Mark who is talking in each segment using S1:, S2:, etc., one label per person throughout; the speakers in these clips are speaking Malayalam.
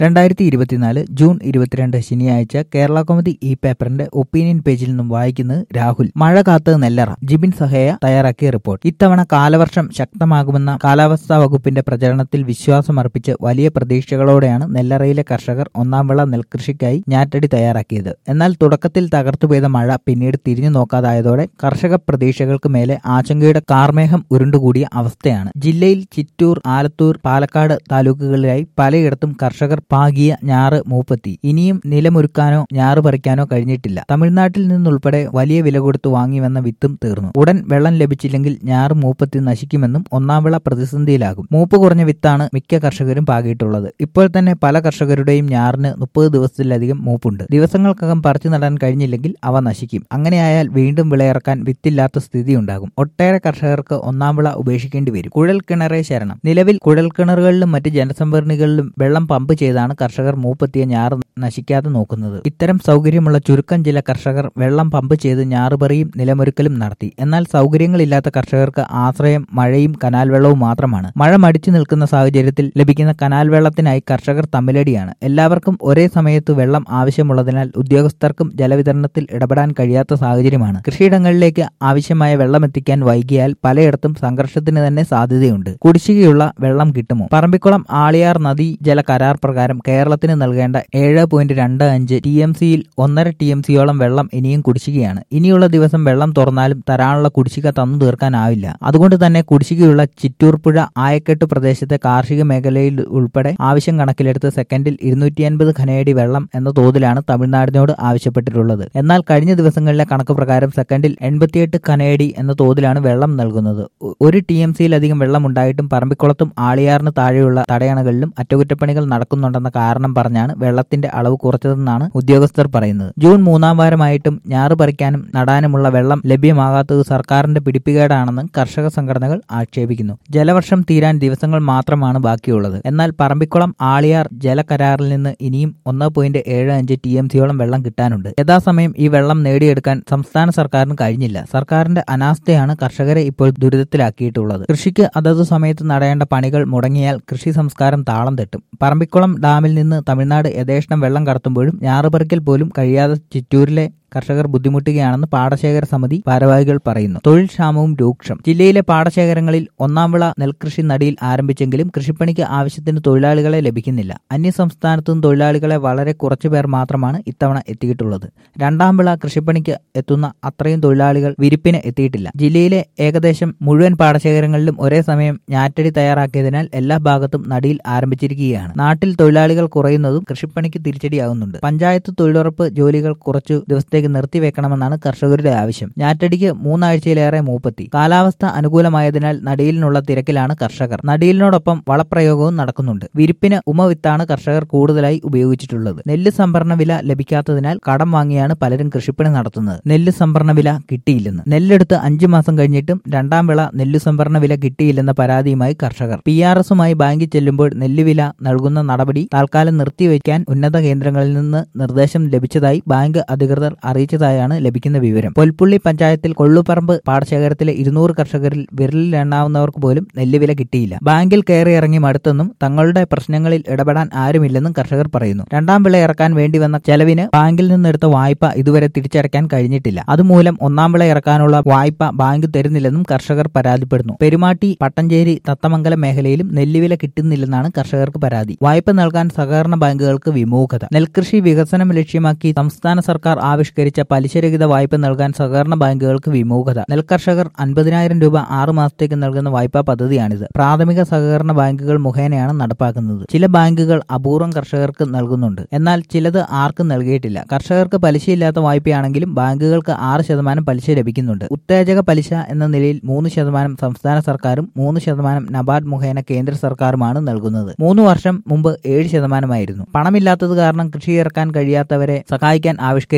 S1: രണ്ടായിരത്തി ഇരുപത്തിനാല് ജൂൺ ഇരുപത്തിരണ്ട് ശനിയാഴ്ച കേരള കോമതി ഇ പേപ്പറിന്റെ ഒപ്പീനിയൻ പേജിൽ നിന്നും വായിക്കുന്നത് രാഹുൽ മഴ കാത്ത് നെല്ലറ ജിബിൻ സഹയ തയ്യാറാക്കിയ റിപ്പോർട്ട് ഇത്തവണ കാലവർഷം ശക്തമാകുമെന്ന കാലാവസ്ഥാ വകുപ്പിന്റെ പ്രചരണത്തിൽ വിശ്വാസമർപ്പിച്ച് വലിയ പ്രതീക്ഷകളോടെയാണ് നെല്ലറയിലെ കർഷകർ ഒന്നാം വിള നെൽകൃഷിക്കായി ഞാറ്റടി തയ്യാറാക്കിയത് എന്നാൽ തുടക്കത്തിൽ തകർത്തു പെയ്ത മഴ പിന്നീട് തിരിഞ്ഞു നോക്കാതായതോടെ കർഷക പ്രതീക്ഷകൾക്ക് മേലെ ആശങ്കയുടെ കാർമേഘം ഉരുണ്ടുകൂടിയ അവസ്ഥയാണ് ജില്ലയിൽ ചിറ്റൂർ ആലത്തൂർ പാലക്കാട് താലൂക്കുകളിലായി പലയിടത്തും കർഷകർ പാകിയ ഞാറ് മൂപ്പത്തി ഇനിയും നിലമൊരുക്കാനോ ഞാറ് പറിക്കാനോ കഴിഞ്ഞിട്ടില്ല തമിഴ്നാട്ടിൽ നിന്നുൾപ്പെടെ വലിയ വില കൊടുത്തു വാങ്ങി വന്ന വിത്തും തീർന്നു ഉടൻ വെള്ളം ലഭിച്ചില്ലെങ്കിൽ ഞാറ് മൂപ്പത്തി നശിക്കുമെന്നും ഒന്നാം വിള പ്രതിസന്ധിയിലാകും മൂപ്പ് കുറഞ്ഞ വിത്താണ് മിക്ക കർഷകരും പാകിയിട്ടുള്ളത് ഇപ്പോൾ തന്നെ പല കർഷകരുടെയും ഞാറിന് മുപ്പത് ദിവസത്തിലധികം മൂപ്പുണ്ട് ദിവസങ്ങൾക്കകം പറിച്ചു നടാൻ കഴിഞ്ഞില്ലെങ്കിൽ അവ നശിക്കും അങ്ങനെയായാൽ വീണ്ടും വിളയിറക്കാൻ വിത്തില്ലാത്ത സ്ഥിതി ഉണ്ടാകും ഒട്ടേറെ കർഷകർക്ക് ഒന്നാം വിള ഉപേക്ഷിക്കേണ്ടി വരും കുഴൽ കിണറെ ശരണം നിലവിൽ കുഴൽ കിണറുകളിലും മറ്റ് ജലസംഭരണികളിലും വെള്ളം പമ്പ് ചെയ്താണ് കർഷകർ മൂപ്പെത്തിയ ഞാറ് നശിക്കാതെ നോക്കുന്നത് ഇത്തരം സൗകര്യമുള്ള ചുരുക്കം ചില കർഷകർ വെള്ളം പമ്പ് ചെയ്ത് ഞാറുപറിയും നിലമൊരുക്കലും നടത്തി എന്നാൽ സൗകര്യങ്ങളില്ലാത്ത കർഷകർക്ക് ആശ്രയം മഴയും കനാൽ വെള്ളവും മാത്രമാണ് മഴ മടിച്ചു നിൽക്കുന്ന സാഹചര്യത്തിൽ ലഭിക്കുന്ന കനാൽ വെള്ളത്തിനായി കർഷകർ തമ്മിലടിയാണ് എല്ലാവർക്കും ഒരേ സമയത്ത് വെള്ളം ആവശ്യമുള്ളതിനാൽ ഉദ്യോഗസ്ഥർക്കും ജലവിതരണത്തിൽ ഇടപെടാൻ കഴിയാത്ത സാഹചര്യമാണ് കൃഷിയിടങ്ങളിലേക്ക് ആവശ്യമായ വെള്ളം എത്തിക്കാൻ വൈകിയാൽ പലയിടത്തും സംഘർഷത്തിന് തന്നെ സാധ്യതയുണ്ട് കുടിശ്ശികയുള്ള വെള്ളം കിട്ടുമോ പറമ്പിക്കുളം ആളിയാർ നദി ജല കരാർ പ്രകാരം കേരളത്തിന് നൽകേണ്ട ഏഴ് പോയിന്റ് രണ്ട് അഞ്ച് ടി എം സിയിൽ ഒന്നര ടി എം സിയോളം വെള്ളം ഇനിയും കുടിശ്ശികയാണ് ഇനിയുള്ള ദിവസം വെള്ളം തുറന്നാലും തരാനുള്ള കുടിശ്ശിക തന്നു തീർക്കാനാവില്ല അതുകൊണ്ട് തന്നെ കുടിശ്ശികയുള്ള ചിറ്റൂർ പുഴ ആയക്കെട്ട് പ്രദേശത്തെ കാർഷിക മേഖലയിൽ ഉൾപ്പെടെ ആവശ്യം കണക്കിലെടുത്ത് സെക്കൻഡിൽ ഇരുന്നൂറ്റി അൻപത് ഖനയടി വെള്ളം എന്ന തോതിലാണ് തമിഴ്നാടിനോട് ആവശ്യപ്പെട്ടിട്ടുള്ളത് എന്നാൽ കഴിഞ്ഞ ദിവസങ്ങളിലെ കണക്ക് പ്രകാരം സെക്കൻഡിൽ എൺപത്തിയെട്ട് ഖനയടി എന്ന തോതിലാണ് വെള്ളം നൽകുന്നത് ഒരു ടി എം സിയിലധികം വെള്ളം ഉണ്ടായിട്ടും പറമ്പിക്കുളത്തും ആളിയാറിന് താഴെയുള്ള തടയണകളിലും അറ്റകുറ്റപ്പണികൾ നടക്കുന്നുണ്ടെന്ന കാരണം പറഞ്ഞാണ് വെള്ളത്തിന്റെ അളവ് കുറച്ചതെന്നാണ് ഉദ്യോഗസ്ഥർ പറയുന്നത് ജൂൺ മൂന്നാം വാരമായിട്ടും ഞാറ് പറിക്കാനും നടാനുമുള്ള വെള്ളം ലഭ്യമാകാത്തത് സർക്കാരിന്റെ പിടിപ്പുകേടാണെന്ന് കർഷക സംഘടനകൾ ആക്ഷേപിക്കുന്നു ജലവർഷം തീരാൻ ദിവസങ്ങൾ മാത്രമാണ് ബാക്കിയുള്ളത് എന്നാൽ പറമ്പിക്കുളം ആളിയാർ ജലകരാറിൽ നിന്ന് ഇനിയും ഒന്ന് പോയിന്റ് ഏഴ് അഞ്ച് ടി എം സിയോളം വെള്ളം കിട്ടാനുണ്ട് യഥാസമയം ഈ വെള്ളം നേടിയെടുക്കാൻ സംസ്ഥാന സർക്കാരിന് കഴിഞ്ഞില്ല സർക്കാരിന്റെ അനാസ്ഥയാണ് കർഷകരെ ഇപ്പോൾ ദുരിതത്തിലാക്കിയിട്ടുള്ളത് കൃഷിക്ക് അതത് സമയത്ത് നടേണ്ട പണികൾ മുടങ്ങിയാൽ കൃഷി സംസ്കാരം താളം തെട്ടും പറമ്പിക്കുളം ഡാമിൽ നിന്ന് തമിഴ്നാട് യഥേഷ്ടം വെള്ളം കടത്തുമ്പോഴും ഞാറുപറിക്കൽ പോലും കഴിയാതെ ചിറ്റൂരിലെ കർഷകർ ബുദ്ധിമുട്ടുകയാണെന്ന് പാടശേഖര സമിതി ഭാരവാഹികൾ പറയുന്നു തൊഴിൽ ക്ഷാമവും രൂക്ഷം ജില്ലയിലെ പാടശേഖരങ്ങളിൽ ഒന്നാം വിള നെൽകൃഷി നടിയിൽ ആരംഭിച്ചെങ്കിലും കൃഷിപ്പണിക്ക് ആവശ്യത്തിന് തൊഴിലാളികളെ ലഭിക്കുന്നില്ല അന്യസംസ്ഥാനത്തും തൊഴിലാളികളെ വളരെ കുറച്ചു പേർ മാത്രമാണ് ഇത്തവണ എത്തിയിട്ടുള്ളത് രണ്ടാം വിള കൃഷിപ്പണിക്ക് എത്തുന്ന അത്രയും തൊഴിലാളികൾ വിരിപ്പിന് എത്തിയിട്ടില്ല ജില്ലയിലെ ഏകദേശം മുഴുവൻ പാടശേഖരങ്ങളിലും ഒരേ സമയം ഞാറ്റടി തയ്യാറാക്കിയതിനാൽ എല്ലാ ഭാഗത്തും നടിയിൽ ആരംഭിച്ചിരിക്കുകയാണ് നാട്ടിൽ തൊഴിലാളികൾ കുറയുന്നതും കൃഷിപ്പണിക്ക് തിരിച്ചടിയാകുന്നുണ്ട് പഞ്ചായത്ത് തൊഴിലുറപ്പ് ജോലികൾ കുറച്ചു ദിവസത്തേക്ക് നിർത്തിവെക്കണമെന്നാണ് കർഷകരുടെ ആവശ്യം ഞാറ്റടിക്ക് മൂന്നാഴ്ചയിലേറെ മൂപ്പത്തി കാലാവസ്ഥ അനുകൂലമായതിനാൽ നടിയിലിനുള്ള തിരക്കിലാണ് കർഷകർ നടിയിലിനോടൊപ്പം വളപ്രയോഗവും നടക്കുന്നുണ്ട് വിരിപ്പിന് ഉമവിത്താണ് കർഷകർ കൂടുതലായി ഉപയോഗിച്ചിട്ടുള്ളത് നെല്ല് സംഭരണ വില ലഭിക്കാത്തതിനാൽ കടം വാങ്ങിയാണ് പലരും കൃഷിപ്പണി നടത്തുന്നത് നെല്ല് സംഭരണ വില കിട്ടിയില്ലെന്ന് നെല്ലെടുത്ത് അഞ്ചു മാസം കഴിഞ്ഞിട്ടും രണ്ടാം വിള നെല്ല് സംഭരണ വില കിട്ടിയില്ലെന്ന പരാതിയുമായി കർഷകർ പി ആർ എസുമായി ബാങ്കിൽ ചെല്ലുമ്പോൾ നെല്ല് വില നൽകുന്ന നടപടി താൽക്കാലം നിർത്തിവെക്കാൻ ഉന്നത കേന്ദ്രങ്ങളിൽ നിന്ന് നിർദ്ദേശം ലഭിച്ചതായി ബാങ്ക് അധികൃതർ അറിയിച്ചതായാണ് ലഭിക്കുന്ന വിവരം പൊൽപ്പുള്ളി പഞ്ചായത്തിൽ കൊള്ളുപറമ്പ് പാടശേഖരത്തിലെ ഇരുന്നൂറ് കർഷകരിൽ വിരലിൽ എണ്ണാവുന്നവർക്ക് പോലും നെല്ലുവില കിട്ടിയില്ല ബാങ്കിൽ കയറി ഇറങ്ങി മടുത്തെന്നും തങ്ങളുടെ പ്രശ്നങ്ങളിൽ ഇടപെടാൻ ആരുമില്ലെന്നും കർഷകർ പറയുന്നു രണ്ടാം വിള ഇറക്കാൻ വേണ്ടി വന്ന ചെലവിന് ബാങ്കിൽ നിന്നെടുത്ത വായ്പ ഇതുവരെ തിരിച്ചടയ്ക്കാൻ കഴിഞ്ഞിട്ടില്ല അതുമൂലം ഒന്നാം വിള ഇറക്കാനുള്ള വായ്പ ബാങ്ക് തരുന്നില്ലെന്നും കർഷകർ പരാതിപ്പെടുന്നു പെരുമാട്ടി പട്ടഞ്ചേരി തത്തമംഗലം മേഖലയിലും നെല്ലുവില കിട്ടുന്നില്ലെന്നാണ് കർഷകർക്ക് പരാതി വായ്പ നൽകാൻ സഹകരണ ബാങ്കുകൾക്ക് വിമുഖത നെൽകൃഷി വികസനം ലക്ഷ്യമാക്കി സംസ്ഥാന സർക്കാർ ആവിഷ്കരിച്ച പലിശരഹിത വായ്പ നൽകാൻ സഹകരണ ബാങ്കുകൾക്ക് വിമുഖത നെൽകർഷകർ അൻപതിനായിരം രൂപ ആറു മാസത്തേക്ക് നൽകുന്ന വായ്പാ പദ്ധതിയാണിത് പ്രാഥമിക സഹകരണ ബാങ്കുകൾ മുഖേനയാണ് നടപ്പാക്കുന്നത് ചില ബാങ്കുകൾ അപൂർവം കർഷകർക്ക് നൽകുന്നുണ്ട് എന്നാൽ ചിലത് ആർക്കും നൽകിയിട്ടില്ല കർഷകർക്ക് പലിശയില്ലാത്ത വായ്പയാണെങ്കിലും ബാങ്കുകൾക്ക് ആറ് ശതമാനം പലിശ ലഭിക്കുന്നുണ്ട് ഉത്തേജക പലിശ എന്ന നിലയിൽ മൂന്ന് ശതമാനം സംസ്ഥാന സർക്കാരും മൂന്ന് ശതമാനം നബാർഡ് മുഖേന കേന്ദ്ര സർക്കാരുമാണ് നൽകുന്നത് മൂന്ന് വർഷം മുമ്പ് ഏഴ് ശതമാനമായിരുന്നു പണമില്ലാത്തത് കാരണം കൃഷി ഇറക്കാൻ കഴിയാത്തവരെ സഹായിക്കാൻ ആവിഷ്കരിച്ച പദ്ധതി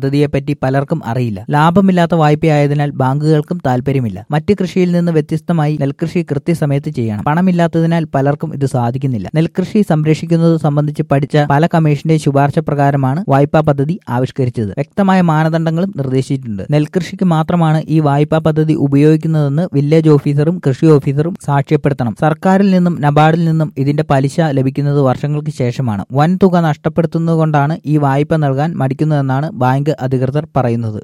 S1: പദ്ധതിയെപ്പറ്റി പലർക്കും അറിയില്ല ലാഭമില്ലാത്ത വായ്പയായതിനാൽ ബാങ്കുകൾക്കും താല്പര്യമില്ല മറ്റ് കൃഷിയിൽ നിന്ന് വ്യത്യസ്തമായി നെൽകൃഷി കൃത്യസമയത്ത് ചെയ്യണം പണമില്ലാത്തതിനാൽ പലർക്കും ഇത് സാധിക്കുന്നില്ല നെൽകൃഷി സംരക്ഷിക്കുന്നത് സംബന്ധിച്ച് പഠിച്ച പല കമ്മീഷന്റെ ശുപാർശ പ്രകാരമാണ് വായ്പാ പദ്ധതി ആവിഷ്കരിച്ചത് വ്യക്തമായ മാനദണ്ഡങ്ങളും നിർദ്ദേശിച്ചിട്ടുണ്ട് നെൽകൃഷിക്ക് മാത്രമാണ് ഈ വായ്പാ പദ്ധതി ഉപയോഗിക്കുന്നതെന്ന് വില്ലേജ് ഓഫീസറും കൃഷി ഓഫീസറും സാക്ഷ്യപ്പെടുത്തണം സർക്കാരിൽ നിന്നും നബാർഡിൽ നിന്നും ഇതിന്റെ പലിശ ലഭിക്കുന്നത് വർഷങ്ങൾക്ക് ശേഷമാണ് വൻ തുക നഷ്ടപ്പെടുത്തുന്നതുകൊണ്ടാണ് ഈ വായ്പ നൽകാൻ മടിക്കുന്നതെന്നാണ് ബാങ്ക് അധികൃതർ പറയുന്നത്